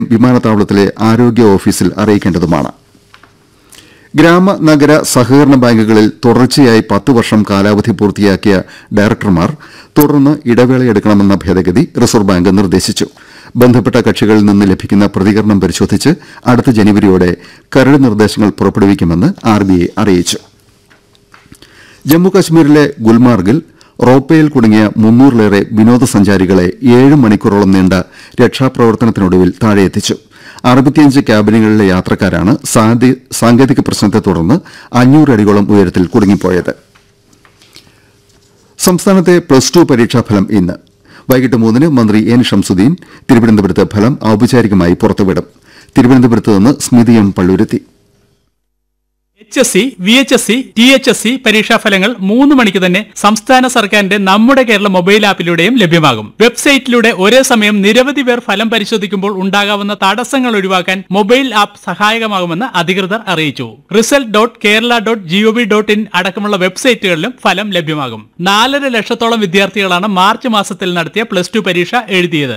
വിമാനത്താവളത്തിലെ ആരോഗ്യ ഓഫീസിൽ അറിയിക്കേണ്ടതുമാണ് ഗ്രാമ നഗര സഹകരണ ബാങ്കുകളിൽ തുടർച്ചയായി പത്ത് വർഷം കാലാവധി പൂർത്തിയാക്കിയ ഡയറക്ടർമാർ തുടർന്ന് ഇടവേളയെടുക്കണമെന്ന ഭേദഗതി റിസർവ് ബാങ്ക് നിർദ്ദേശിച്ചു ബന്ധപ്പെട്ട കക്ഷികളിൽ നിന്ന് ലഭിക്കുന്ന പ്രതികരണം പരിശോധിച്ച് അടുത്ത ജനുവരിയോടെ കരട് നിർദ്ദേശങ്ങൾ പുറപ്പെടുവിക്കുമെന്ന് ആർബിഐ അറിയിച്ചു ജമ്മുകശ്മീരിലെ ഗുൽമാർഗിൽ റോപ്പയിൽ കുടുങ്ങിയ മുന്നൂറിലേറെ വിനോദസഞ്ചാരികളെ ഏഴ് മണിക്കൂറോളം നീണ്ട രക്ഷാപ്രവർത്തനത്തിനൊടുവിൽ താഴെയെത്തിച്ചു അറുപത്തിയഞ്ച് ക്യാബിനുകളിലെ യാത്രക്കാരാണ് സാന്തി- സാങ്കേതിക പ്രശ്നത്തെ തുടർന്ന് അഞ്ഞൂറ് അടിയോളം ഉയരത്തിൽ കുടുങ്ങിപ്പോയത് സംസ്ഥാനത്തെ പ്ലസ് ടു പരീക്ഷാഫലം ഇന്ന് വൈകിട്ട് മൂന്നിന് മന്ത്രി എൻ ഷംസുദ്ദീൻ തിരുവനന്തപുരത്ത് ഫലം ഔപചാരികമായി പുറത്തുവിടും തിരുവനന്തപുരത്ത് നിന്ന് Smithi M Palluruthy H S C V H S C T H S C പരീക്ഷാഫലങ്ങൾ മൂന്ന് മണിക്ക് തന്നെ സംസ്ഥാന സർക്കാരിന്റെ നമ്മുടെ കേരള മൊബൈൽ ആപ്പിലൂടെയും ലഭ്യമാകും വെബ്സൈറ്റിലൂടെ ഒരേ സമയം നിരവധി പേർ ഫലം പരിശോധിക്കുമ്പോൾ ഉണ്ടാകാവുന്ന തടസ്സങ്ങൾ ഒഴിവാക്കാൻ മൊബൈൽ ആപ്പ് സഹായകമാകുമെന്ന് അധികൃതർ അറിയിച്ചു result dot Kerala dot GOV dot in അടക്കമുള്ള വെബ്സൈറ്റുകളിലും ഫലം ലഭ്യമാകും നാലര ലക്ഷത്തോളം വിദ്യാർത്ഥികളാണ് മാർച്ച് മാസത്തിൽ നടത്തിയ പ്ലസ് ടു പരീക്ഷ എഴുതിയത്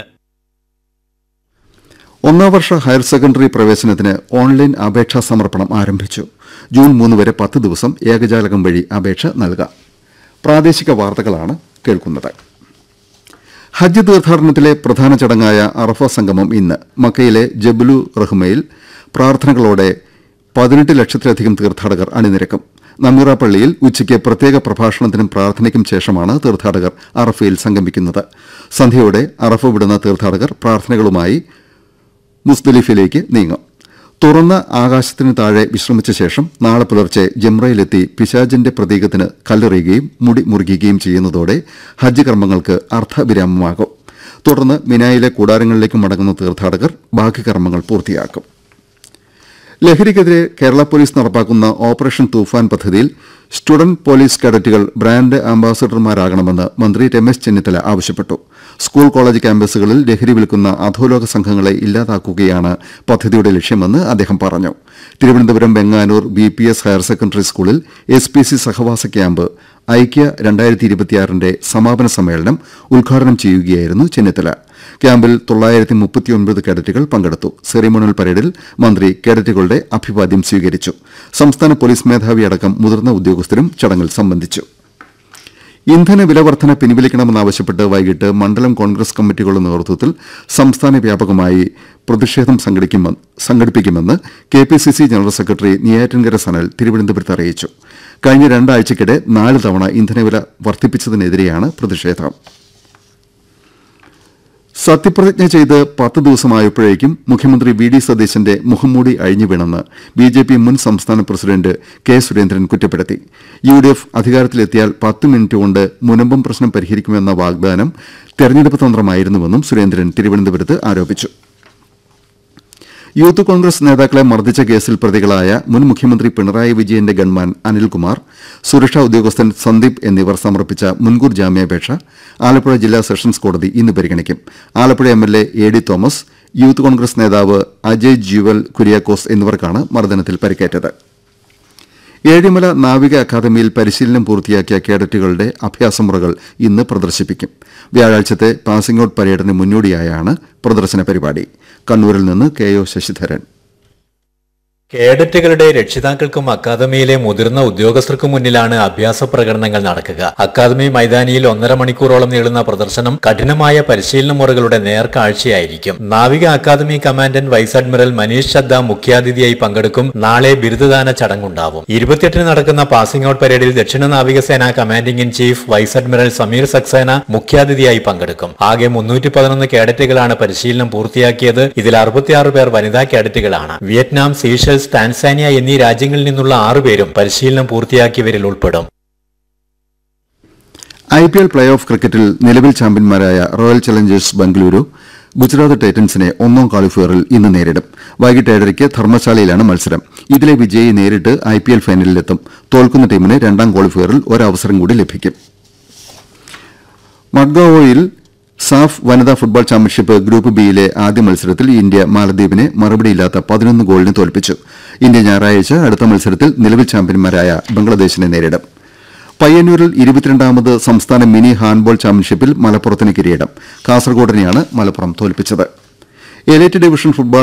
ഒന്നാം വർഷ ഹയർ സെക്കൻഡറി പ്രവേശനത്തിന് ഓൺലൈൻ അപേക്ഷാ സമർപ്പണം ആരംഭിച്ചു ജൂൺ മൂന്ന് വരെ പത്ത് ദിവസം ഏകജാലകം വഴി അപേക്ഷ നൽകാം പ്രാദേശിക വാർത്തകളാണ് കേൾക്കുന്നത് ഹജ്ജ് തീർത്ഥാടനത്തിലെ പ്രധാന ചടങ്ങായ അറഫ സംഗമം ഇന്ന് മക്കയിലെ ജബലു റഹ്മയിൽ പ്രാർത്ഥനകളോടെ പതിനെട്ട് ലക്ഷത്തിലധികം തീർത്ഥാടകർ അണിനിരക്കും നമീറ പള്ളിയിൽ ഉച്ചയ്ക്ക് പ്രത്യേക പ്രഭാഷണത്തിനും പ്രാർത്ഥനയ്ക്കും ശേഷമാണ് തീർത്ഥാടകർ അറഫയിൽ സംഗമിക്കുന്നത് സന്ധ്യയോടെ അറഫ വിടുന്ന തീർത്ഥാടകർ പ്രാർത്ഥനകളുമായി മുസ്ദലിഫിലേക്ക് നീങ്ങും തുറന്ന ആകാശത്തിന് താഴെ വിശ്രമിച്ച ശേഷം നാളെ പുലർച്ചെ ജംറയിലെത്തി പിശാജിന്റെ പ്രതീകത്തിന് കല്ലെറിയുകയും മുടി മുറിക്കുകയും ചെയ്യുന്നതോടെ ഹജ്ജ് കർമ്മങ്ങൾക്ക് അർത്ഥവിരാമമാകും തുടർന്ന് മിനായിലെ കൂടാരങ്ങളിലേക്ക് മടങ്ങുന്ന തീർത്ഥാടകർ ബാക്കി കർമ്മങ്ങൾ പൂർത്തിയാക്കും ലഹരിക്കെതിരെ കേരള പോലീസ് നടപ്പാക്കുന്ന ഓപ്പറേഷൻ തൂഫാൻ പദ്ധതിയിൽ സ്റ്റുഡന്റ് പോലീസ് കേഡറ്റുകൾ ബ്രാൻഡ് അംബാസഡർമാരാകണമെന്ന് മന്ത്രി രമേശ് ചെന്നിത്തല ആവശ്യപ്പെട്ടു സ്കൂൾ കോളേജ് ക്യാമ്പസുകളിൽ ലഹരി വിൽക്കുന്ന അധോലോക സംഘങ്ങളെ ഇല്ലാതാക്കുകയാണ് പദ്ധതിയുടെ ലക്ഷ്യമെന്ന് അദ്ദേഹം പറഞ്ഞു Thiruvananthapuram Venganoor B P S higher secondary സ്കൂളിൽ എസ് പി സി സഹവാസ ക്യാമ്പ് ഐക്യ രണ്ടായിരത്തി ഇരുപത്തിയാറിന്റെ സമാപന സമ്മേളനം ഉദ്ഘാടനം ചെയ്യുകയായിരുന്നു ചെന്നിത്തല ക്യാമ്പിൽ തൊള്ളായിരത്തി മുപ്പത്തിയൊൻപത് കേഡറ്റുകൾ പങ്കെടുത്തു സെറിമോണിയൽ പരേഡിൽ മന്ത്രി കേഡറ്റുകളുടെ അഭിവാദ്യം സ്വീകരിച്ചു സംസ്ഥാന പോലീസ് മേധാവി അടക്കം മുതിർന്ന ഉദ്യോഗസ്ഥരും ചടങ്ങിൽ സംബന്ധിച്ചു ഇന്ധന വില വർധന പിൻവലിക്കണമെന്നാവശ്യപ്പെട്ട് വൈകിട്ട് മണ്ഡലം കോൺഗ്രസ് കമ്മിറ്റികളുടെ നേതൃത്വത്തിൽ സംസ്ഥാന വ്യാപകമായി പ്രതിഷേധം സംഘടിക്കുമെ- സംഘടിപ്പിക്കുമെന്ന് K P C C general secretary Neyyattinkara Sanal തിരുവനന്തപുരത്ത് അറിയിച്ചു കഴിഞ്ഞ രണ്ടാഴ്ചയ്ക്കിടെ നാല് തവണ ഇന്ധനവില വർദ്ധിപ്പിച്ചതിനെതിരെയാണ് പ്രതിഷേധം സത്യപ്രതിജ്ഞ ചെയ്ത് പത്ത് ദിവസമായപ്പോഴേക്കും മുഖ്യമന്ത്രി വി ഡി സതീശന്റെ മുഖംമൂടി അഴിഞ്ഞു വീണെന്ന് ബി ജെ പി മുൻ സംസ്ഥാന പ്രസിഡന്റ് കെ സുരേന്ദ്രൻ കുറ്റപ്പെടുത്തി യു ഡി എഫ് അധികാരത്തിലെത്തിയാൽ പത്ത് മിനിറ്റ് കൊണ്ട് മുനമ്പം പ്രശ്നം പരിഹരിക്കുമെന്ന വാഗ്ദാനം തെരഞ്ഞെടുപ്പ് തന്ത്രമായിരുന്നുവെന്നും സുരേന്ദ്രൻ തിരുവനന്തപുരത്ത് ആരോപിച്ചു യൂത്ത് കോൺഗ്രസ് നേതാക്കളെ മർദ്ദിച്ച കേസിൽ പ്രതികളായ മുൻ മുഖ്യമന്ത്രി പിണറായി വിജയന്റെ ഗൺമാൻ അനിൽകുമാർ സുരക്ഷാ ഉദ്യോഗസ്ഥൻ സന്ദീപ് എന്നിവർ സമർപ്പിച്ച മുൻകൂർ ജാമ്യാപേക്ഷ ആലപ്പുഴ ജില്ലാ സെഷൻസ് കോടതി ഇന്ന് പരിഗണിക്കും Alappuzha M L A A D Thomas youth Congress നേതാവ് അജയ് ജ്യുവൽ കുര്യാക്കോസ് എന്നിവർക്കാണ് മർദ്ദനത്തിൽ പരിക്കേറ്റത് ഏഴിമല നാവിക അക്കാദമിയിൽ പരിശീലനം പൂർത്തിയാക്കിയ കേഡറ്റുകളുടെ അഭ്യാസമുറകൾ ഇന്ന് പ്രദർശിപ്പിക്കും വ്യാഴാഴ്ചത്തെ പാസിംഗ് ഔട്ട് പരേഡിന് മുന്നോടിയായാണ് പ്രദർശന പരിപാടി കണ്ണൂരിൽ നിന്ന് കെ ഒ ശശിധരൻ കേഡറ്റുകളുടെ രക്ഷിതാക്കൾക്കും അക്കാദമിയിലെ മുതിർന്ന ഉദ്യോഗസ്ഥർക്കും മുന്നിലാണ് അഭ്യാസ പ്രകടനങ്ങൾ നടക്കുക അക്കാദമി മൈതാനിയിൽ ഒന്നര മണിക്കൂറോളം നീളുന്ന പ്രദർശനം കഠിനമായ പരിശീലന മുറകളുടെ നേർക്കാഴ്ചയായിരിക്കും നാവിക academy commandant vice admiral Manish Chadha മുഖ്യാതിഥിയായി പങ്കെടുക്കും നാളെ ബിരുദദാന ചടങ്ങുണ്ടാവും ഇരുപത്തിയെട്ടിന് നടക്കുന്ന പാസിംഗ് ഔട്ട് പരേഡിൽ ദക്ഷിണ നാവികസേന commanding in chief vice admiral Sameer Saxena മുഖ്യാതിഥിയായി പങ്കെടുക്കും ആകെ മുന്നൂറ്റി പതിനൊന്ന് കേഡറ്റുകളാണ് പരിശീലനം പൂർത്തിയാക്കിയത് ഇതിൽ അറുപത്തിയാറ് പേർ വനിതാ കേഡറ്റുകളാണ് വിയറ്റ്നാം സീഷൽസ് ടാൻസാനിയ എന്നീ രാജ്യങ്ങളിൽ നിന്നുള്ള ആറുപേരും പരിശീലനം പൂർത്തിയാക്കിയവരിൽ ഉൾപ്പെടും I P L playoff ക്രിക്കറ്റിൽ നിലവിൽ ചാമ്പ്യന്മാരായ റോയൽ ചലഞ്ചേഴ്സ് ബംഗളൂരു ഗുജറാത്ത് ടൈറ്റൻസിനെ ഒന്നാം ക്വാളിഫയറിൽ ഇന്ന് നേരിടും വൈകിട്ട് ഏഴരയ്ക്ക് ധർമ്മശാലയിലാണ് മത്സരം ഇതിലെ വിജയി നേരിട്ട് ഐ പി എൽ ഫൈനലിലെത്തും തോൽക്കുന്ന ടീമിന് രണ്ടാം ക്വാളിഫയറിൽ ഒരവസരം കൂടി ലഭിക്കും മഡ്ഗാവോയിൽ സാഫ് വനിതാ ഫുട്ബോൾ ചാമ്പ്യൻഷിപ്പ് ഗ്രൂപ്പ് ബിയിലെ ആദ്യ മത്സരത്തിൽ ഇന്ത്യ മാലദ്വീപിനെ മറുപടിയില്ലാത്ത പതിനൊന്ന് ഗോളിന് തോൽപ്പിച്ചു ഇന്ത്യ ഞായറാഴ്ച അടുത്ത മത്സരത്തിൽ നിലവിൽ ചാമ്പ്യന്മാരായ ബംഗ്ലാദേശിനെ നേരിടും പയ്യന്നൂരിൽ ഇരുപത്തിരണ്ടാമത് സംസ്ഥാന മിനി ഹാൻഡ്ബോൾ ചാമ്പ്യൻഷിപ്പിൽ മലപ്പുറത്തിന് കിരീടം കാസർഗോഡിനെയാണ് മലപ്പുറം തോൽപ്പിച്ചത് എലൈറ്റ് ഡിവിഷൻ ഫുട്ബോൾ